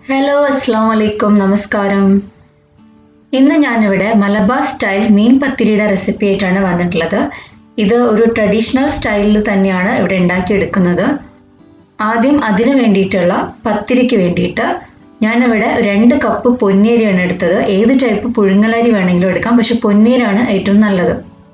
hello അസ്സാം വലൈക്കും നമസ്കാരം ഇന്ന് ഞാനിവിടെ മലബാർ സ്റ്റൈൽ മീൻ പത്തിരിയുടെ റെസിപ്പി ആയിട്ടാണ് വന്നിട്ടുള്ളത് ഇത് ഒരു ട്രഡീഷണൽ സ്റ്റൈലിൽ തന്നെയാണ് ഇവിടെ ഉണ്ടാക്കിയെടുക്കുന്നത് ആദ്യം അതിന് വേണ്ടിയിട്ടുള്ള പത്തിരിക്ക് വേണ്ടിയിട്ട് ഞാനിവിടെ രണ്ട് കപ്പ് പൊന്നിയരിയാണ് എടുത്തത് ഏത് ടൈപ്പ് പുഴുങ്ങലരി വേണമെങ്കിലും എടുക്കാം പക്ഷെ പൊന്നിയരാണ് ഏറ്റവും നല്ലത്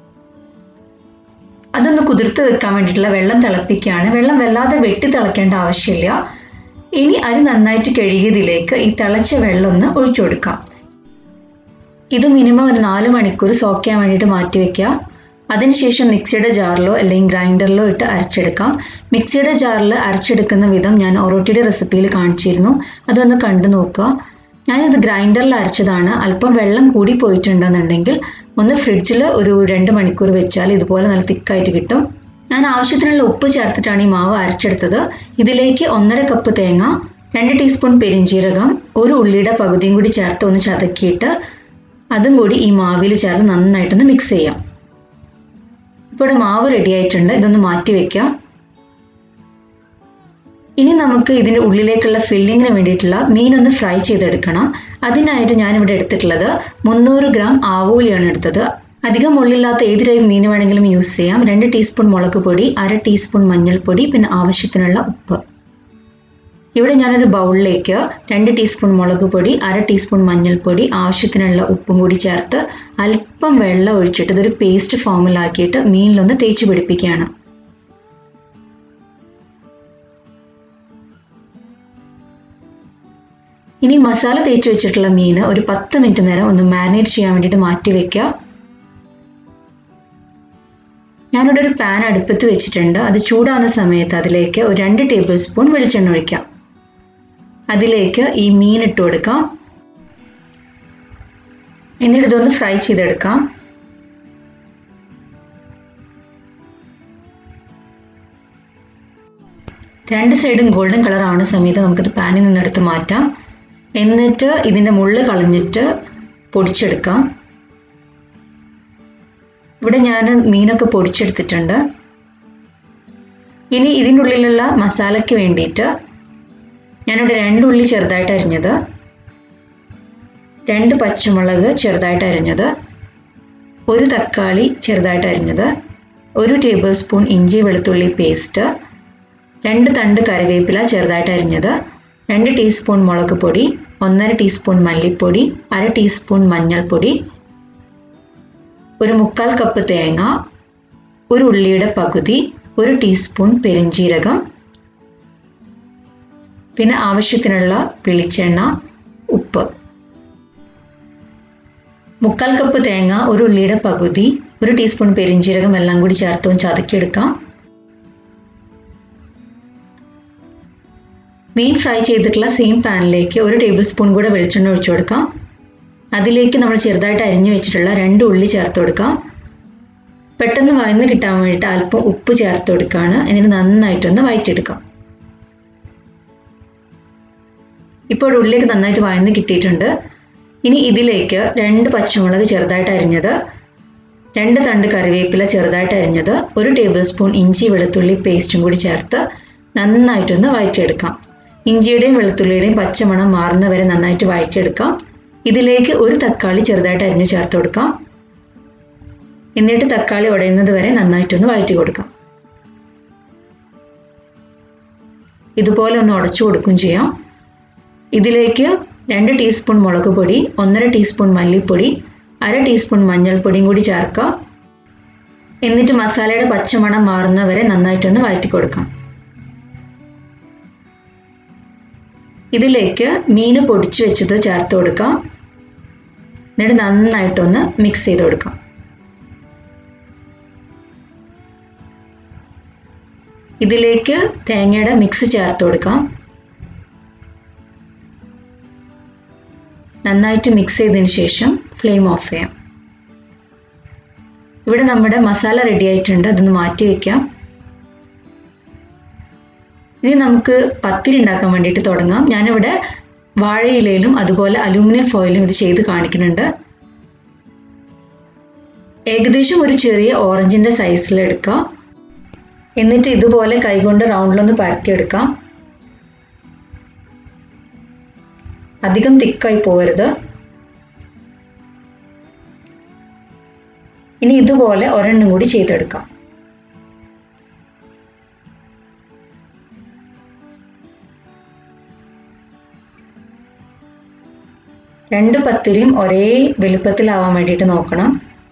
അതൊന്ന് കുതിർത്ത് വെക്കാൻ വേണ്ടിയിട്ടുള്ള വെള്ളം തിളപ്പിക്കുകയാണ് വെള്ളം വല്ലാതെ വെട്ടി തിളയ്ക്കേണ്ട ആവശ്യമില്ല ഇനി അരി നന്നായിട്ട് കഴുകിയതിലേക്ക് ഈ തിളച്ച വെള്ളം ഒന്ന് ഒഴിച്ചു കൊടുക്കാം ഇത് മിനിമം ഒരു നാല് മണിക്കൂർ സോക്ക് ചെയ്യാൻ വേണ്ടിയിട്ട് മാറ്റി വെക്കുക അതിനുശേഷം മിക്സിയുടെ ജാറിലോ അല്ലെങ്കിൽ ഗ്രൈൻഡറിലോ ഇട്ട് അരച്ചെടുക്കാം മിക്സിയുടെ ജാറിൽ അരച്ചെടുക്കുന്ന വിധം ഞാൻ ഒറോട്ടിയുടെ റെസിപ്പിയിൽ കാണിച്ചിരുന്നു അതൊന്ന് കണ്ടു നോക്കുക ഞാനിത് ഗ്രൈൻഡറിൽ അരച്ചതാണ് അല്പം വെള്ളം കൂടി പോയിട്ടുണ്ടെന്നുണ്ടെങ്കിൽ ഒന്ന് ഫ്രിഡ്ജിൽ ഒരു രണ്ട് മണിക്കൂർ വെച്ചാൽ ഇതുപോലെ നല്ല തിക്കായിട്ട് കിട്ടും ഞാൻ ആവശ്യത്തിനുള്ള ഉപ്പ് ചേർത്തിട്ടാണ് ഈ മാവ് അരച്ചെടുത്തത് ഇതിലേക്ക് ഒന്നര കപ്പ് തേങ്ങ രണ്ട് ടീസ്പൂൺ പെരിഞ്ചീരകം ഒരു ഉള്ളിയുടെ പകുതിയും കൂടി ചേർത്ത് ഒന്ന് ചതക്കിയിട്ട് അതും കൂടി ഈ മാവിൽ ചേർത്ത് നന്നായിട്ടൊന്ന് മിക്സ് ചെയ്യാം ഇപ്പോൾ ഇവിടെ മാവ് റെഡി ആയിട്ടുണ്ട് ഇതൊന്ന് മാറ്റി വെക്കാം ഇനി നമുക്ക് ഇതിൻ്റെ ഉള്ളിലേക്കുള്ള ഫില്ലിങ്ങിന് വേണ്ടിയിട്ടുള്ള മീൻ ഒന്ന് ഫ്രൈ ചെയ്തെടുക്കണം അതിനായിട്ട് ഞാനിവിടെ എടുത്തിട്ടുള്ളത് മുന്നൂറ് ഗ്രാം ആവൂലിയാണ് എടുത്തത് അധികം മുള്ളില്ലാത്ത ഏത് ടൈപ്പ് മീൻ വേണമെങ്കിലും യൂസ് ചെയ്യാം രണ്ട് ടീസ്പൂൺ മുളക് പൊടി അര ടീസ്പൂൺ മഞ്ഞൾപ്പൊടി പിന്നെ ആവശ്യത്തിനുള്ള ഉപ്പ് ഇവിടെ ഞാനൊരു ബൗളിലേക്ക് രണ്ട് ടീസ്പൂൺ മുളക് പൊടി അര ടീസ്പൂൺ മഞ്ഞൾപ്പൊടി ആവശ്യത്തിനുള്ള ഉപ്പും കൂടി ചേർത്ത് അല്പം വെള്ളം ഒഴിച്ചിട്ട് ഇതൊരു പേസ്റ്റ് ഫോമിലാക്കിയിട്ട് മീനിലൊന്ന് തേച്ച് പിടിപ്പിക്കുകയാണ് ഇനി മസാല തേച്ച് വെച്ചിട്ടുള്ള മീൻ ഒരു പത്ത് മിനിറ്റ് നേരം ഒന്ന് മാരിനേറ്റ് ചെയ്യാൻ വേണ്ടിയിട്ട് മാറ്റി വെക്കുക ഞാനിവിടെ ഒരു പാൻ അടുപ്പത്ത് വെച്ചിട്ടുണ്ട് അത് ചൂടാകുന്ന സമയത്ത് അതിലേക്ക് ഒരു രണ്ട് ടേബിൾ സ്പൂൺ വെളിച്ചെണ്ണ ഒഴിക്കാം അതിലേക്ക് ഈ മീൻ ഇട്ട് കൊടുക്കാം എന്നിട്ട് ഇതൊന്ന് ഫ്രൈ ചെയ്തെടുക്കാം രണ്ട് സൈഡും ഗോൾഡൻ കളർ ആവുന്ന സമയത്ത് നമുക്കിത് പാനിൽ നിന്ന് എടുത്ത് മാറ്റാം എന്നിട്ട് ഇതിൻ്റെ മുള്ള് കളഞ്ഞിട്ട് പൊടിച്ചെടുക്കാം ഇവിടെ ഞാൻ മീനൊക്കെ പൊടിച്ചെടുത്തിട്ടുണ്ട് ഇനി ഇതിൻ്റെ ഉള്ളിലുള്ള മസാലയ്ക്ക് വേണ്ടിയിട്ട് ഞാനിവിടെ രണ്ട് ഉള്ളി ചെറുതായിട്ട് അരിഞ്ഞത് രണ്ട് പച്ചമുളക് ചെറുതായിട്ട് അരിഞ്ഞത് ഒരു തക്കാളി ചെറുതായിട്ട് അരിഞ്ഞത് ഒരു ടേബിൾ സ്പൂൺ ഇഞ്ചി വെളുത്തുള്ളി പേസ്റ്റ് രണ്ട് തണ്ട് കറിവേപ്പില ചെറുതായിട്ട് അരിഞ്ഞത് രണ്ട് ടീസ്പൂൺ മുളക് പൊടി ഒന്നര ടീസ്പൂൺ മല്ലിപ്പൊടി അര ടീസ്പൂൺ മഞ്ഞൾപ്പൊടി ഒരു മുക്കാൽ കപ്പ് തേങ്ങ ഒരു ഉള്ളിയുടെ പകുതി ഒരു ടീസ്പൂൺ പെരിഞ്ചീരകം പിന്നെ ആവശ്യത്തിനുള്ള വെളിച്ചെണ്ണ ഉപ്പ് മുക്കാൽ കപ്പ് തേങ്ങ ഒരു ഉള്ളിയുടെ പകുതി ഒരു ടീസ്പൂൺ പെരിഞ്ചീരകം എല്ലാം കൂടി ചേർത്ത് ചതക്കിയെടുക്കാം മീൻ ഫ്രൈ ചെയ്തിട്ടുള്ള സെയിം പാനിലേക്ക് ഒരു ടേബിൾ സ്പൂൺ കൂടെ വെളിച്ചെണ്ണ ഒഴിച്ചു കൊടുക്കാം അതിലേക്ക് നമ്മൾ ചെറുതായിട്ട് അരിഞ്ഞു വെച്ചിട്ടുള്ള രണ്ട് ഉള്ളി ചേർത്ത് കൊടുക്കാം പെട്ടെന്ന് വഴന്ന് കിട്ടാൻ വേണ്ടിയിട്ട് അല്പം ഉപ്പ് ചേർത്ത് കൊടുക്കുകയാണ് എന്നിട്ട് നന്നായിട്ടൊന്ന് വഴറ്റിയെടുക്കാം ഇപ്പോൾ ഉള്ളിലേക്ക് നന്നായിട്ട് വഴന്ന് കിട്ടിയിട്ടുണ്ട് ഇനി ഇതിലേക്ക് രണ്ട് പച്ചമുളക് ചെറുതായിട്ട് അരിഞ്ഞത് രണ്ട് തണ്ട് കറിവേപ്പില ചെറുതായിട്ട് അരിഞ്ഞത് ഒരു ടേബിൾ സ്പൂൺ ഇഞ്ചി വെളുത്തുള്ളി പേസ്റ്റും കൂടി ചേർത്ത് നന്നായിട്ടൊന്ന് വഴറ്റിയെടുക്കാം ഇഞ്ചിയുടെയും വെളുത്തുള്ളിയുടെയും പച്ചമണം മാറുന്നവരെ നന്നായിട്ട് വഴറ്റിയെടുക്കാം ഇതിലേക്ക് ഒരു തക്കാളി ചെറുതായിട്ട് അരിഞ്ഞ് ചേർത്ത് കൊടുക്കാം എന്നിട്ട് തക്കാളി ഉടയുന്നത് വരെ നന്നായിട്ടൊന്ന് വഴറ്റി കൊടുക്കാം ഇതുപോലെ ഒന്ന് ഉടച്ചു കൊടുക്കുകയും ചെയ്യാം ഇതിലേക്ക് രണ്ട് ടീസ്പൂൺ മുളക് പൊടി ഒന്നര ടീസ്പൂൺ മല്ലിപ്പൊടി അര ടീസ്പൂൺ മഞ്ഞൾപ്പൊടിയും കൂടി ചേർക്കാം എന്നിട്ട് മസാലയുടെ പച്ചമണം മാറുന്നവരെ നന്നായിട്ടൊന്ന് വഴറ്റി കൊടുക്കാം ഇതിലേക്ക് മീൻ പൊടിച്ചു വെച്ചത് ചേർത്ത് കൊടുക്കാം എന്നിട്ട് നന്നായിട്ടൊന്ന് മിക്സ് ചെയ്ത് കൊടുക്കാം ഇതിലേക്ക് തേങ്ങയുടെ മിക്സ് ചേർത്ത് കൊടുക്കാം നന്നായിട്ട് മിക്സ് ചെയ്തതിന് ശേഷം ഫ്ലെയിം ഓഫ് ചെയ്യാം ഇവിടെ നമ്മുടെ മസാല റെഡി ആയിട്ടുണ്ട് അതൊന്ന് മാറ്റി വെക്കാം ഇനി നമുക്ക് പത്തിരി ഉണ്ടാക്കാൻ വേണ്ടിയിട്ട് തുടങ്ങാം ഞാനിവിടെ വാഴയിലയിലും അതുപോലെ അലൂമിനിയം ഫോയിലും ഇത് ചെയ്ത് കാണിക്കുന്നുണ്ട് ഏകദേശം ഒരു ചെറിയ ഓറഞ്ചിന്റെ സൈസിൽ എടുക്കാം എന്നിട്ട് ഇതുപോലെ കൈകൊണ്ട് റൗണ്ടിലൊന്ന് പരത്തിയെടുക്കാം അധികം തിക്കായി പോകരുത് ഇനി ഇതുപോലെ ഒരെണ്ണം കൂടി ചെയ്തെടുക്കാം രണ്ട് പത്തിരിയും ഒരേ വലുപ്പത്തിലാവാൻ വേണ്ടിയിട്ട് നോക്കണം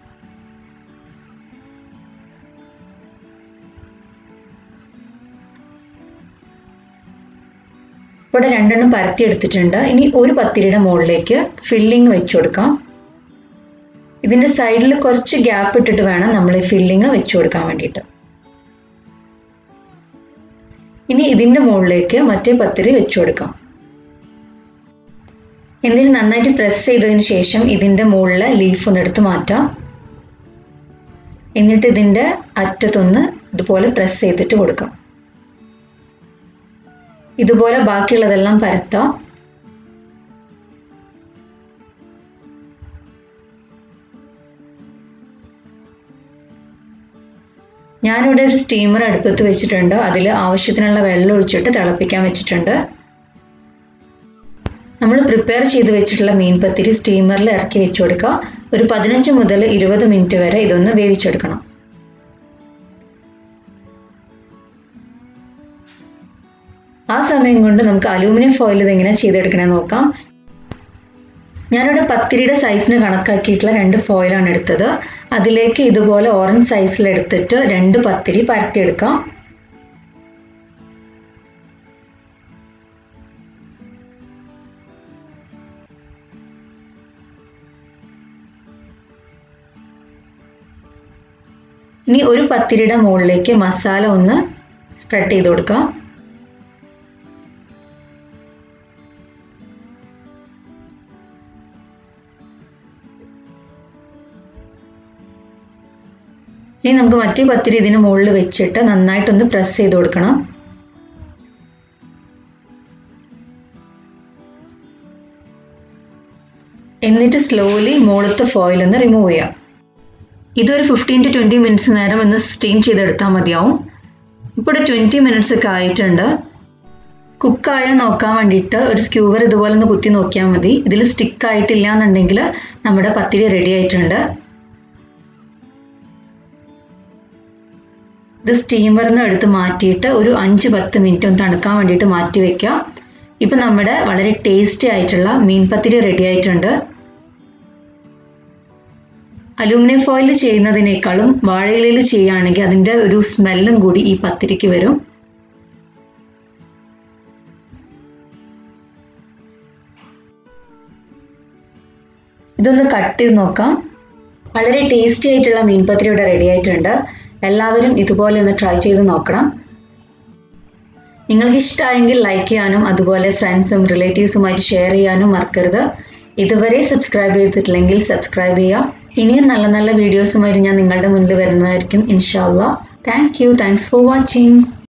ഇവിടെ രണ്ടെണ്ണം പരത്തി എടുത്തിട്ടുണ്ട് ഇനി ഒരു പത്തിരിയുടെ മുകളിലേക്ക് ഫില്ലിങ് വെച്ചു കൊടുക്കാം ഇതിന്റെ സൈഡിൽ കുറച്ച് ഗ്യാപ്പ് ഇട്ടിട്ട് വേണം നമ്മൾ ഈ ഫില്ലിങ് വെച്ചു കൊടുക്കാൻ വേണ്ടിയിട്ട് ഇനി ഇതിന്റെ മുകളിലേക്ക് മറ്റേ പത്തിരി വെച്ചു കൊടുക്കാം എന്നിട്ട് നന്നായിട്ട് പ്രസ് ചെയ്തതിന് ശേഷം ഇതിന്റെ മുകളിലെ ലീഫ് ഒന്ന് എടുത്ത് മാറ്റാം എന്നിട്ട് ഇതിന്റെ അറ്റത്തൊന്ന് ഇതുപോലെ പ്രസ് ചെയ്തിട്ട് കൊടുക്കാം ഇതുപോലെ ബാക്കിയുള്ളതെല്ലാം പരത്താം ഞാനിവിടെ ഒരു സ്റ്റീമർ അടുപ്പത്ത് വെച്ചിട്ടുണ്ട് അതിൽ ആവശ്യത്തിനുള്ള വെള്ളം ഒഴിച്ചിട്ട് തിളപ്പിക്കാൻ വെച്ചിട്ടുണ്ട് നമ്മൾ പ്രിപ്പയർ ചെയ്ത് വെച്ചിട്ടുള്ള മീൻ പത്തിരി സ്റ്റീമറിൽ ഇറക്കി വെച്ചു കൊടുക്കുക ഒരു പതിനഞ്ച് മുതൽ ഇരുപത് മിനിറ്റ് വരെ ഇതൊന്ന് വേവിച്ചെടുക്കണം ആ സമയം കൊണ്ട് നമുക്ക് അലൂമിനിയം ഫോയിൽ ഇതെങ്ങനെ ചെയ്തെടുക്കണേ നോക്കാം ഞാനിവിടെ പത്തിരിയുടെ സൈസിന് കണക്കാക്കിയിട്ടുള്ള രണ്ട് ഫോയിലാണ് എടുത്തത് അതിലേക്ക് ഇതുപോലെ ഓറഞ്ച് സൈസിൽ എടുത്തിട്ട് രണ്ട് പത്തിരി പരത്തിയെടുക്കാം ഇനി ഒരു പത്തിരിയുടെ മുകളിലേക്ക് മസാല ഒന്ന് സ്പ്രെഡ് ചെയ്ത് കൊടുക്കാം ഇനി നമുക്ക് മറ്റേ പത്തിരി ഇതിന് മുകളിൽ വെച്ചിട്ട് നന്നായിട്ടൊന്ന് പ്രസ് ചെയ്ത് കൊടുക്കണം എന്നിട്ട് സ്ലോലി മുകളിലത്തെ ഫോയിൽ ഒന്ന് റിമൂവ് ചെയ്യാം ഇതൊരു ഫിഫ്റ്റീൻ ടു ട്വൻറ്റി മിനിറ്റ്സ് നേരം ഒന്ന് സ്റ്റീം ചെയ്തെടുത്താൽ മതിയാവും ഇപ്പോൾ ഒരു ട്വൻറ്റി മിനിറ്റ്സ് ഒക്കെ ആയിട്ടുണ്ട് കുക്കായോ നോക്കാൻ വേണ്ടിയിട്ട് ഒരു സ്ക്യൂവർ ഇതുപോലെ ഒന്ന് കുത്തി നോക്കിയാൽ മതി ഇതിൽ സ്റ്റിക്ക് ആയിട്ടില്ല എന്നുണ്ടെങ്കിൽ നമ്മുടെ പത്തിരി റെഡി ആയിട്ടുണ്ട് ഇത് സ്റ്റീമറിൽ നിന്ന് എടുത്ത് മാറ്റിയിട്ട് ഒരു അഞ്ച് പത്ത് മിനിറ്റ് ഒന്ന് തണുക്കാൻ വേണ്ടിയിട്ട് മാറ്റി വെക്കാം ഇപ്പം നമ്മുടെ വളരെ ടേസ്റ്റി ആയിട്ടുള്ള മീൻ പത്തിരി റെഡി ആയിട്ടുണ്ട് അലൂമിനിയം ഫോയിൽ ചെയ്യുന്നതിനേക്കാളും വാഴയിലയിൽ ചെയ്യുകയാണെങ്കിൽ അതിൻ്റെ ഒരു സ്മെല്ലും കൂടി ഈ പത്തിരിക്ക് വരും ഇതൊന്ന് കട്ട് ചെയ്ത് നോക്കാം വളരെ ടേസ്റ്റി ആയിട്ടുള്ള മീൻ പത്തിരി ഇവിടെ റെഡി ആയിട്ടുണ്ട് എല്ലാവരും ഇതുപോലെ ഒന്ന് ട്രൈ ചെയ്ത് നോക്കണം നിങ്ങൾക്ക് ഇഷ്ടമായെങ്കിൽ ലൈക്ക് ചെയ്യാനും അതുപോലെ ഫ്രണ്ട്സും റിലേറ്റീവ്സുമായിട്ട് ഷെയർ ചെയ്യാനും മറക്കരുത് ഇതുവരെ സബ്സ്ക്രൈബ് ചെയ്തിട്ടില്ലെങ്കിൽ സബ്സ്ക്രൈബ് ചെയ്യുക ഇനിയും നല്ല നല്ല വീഡിയോസുമായിട്ട് ഞാൻ നിങ്ങളുടെ മുന്നിൽ വരുന്നതായിരിക്കും ഇൻഷാല്ല thank you thanks for watching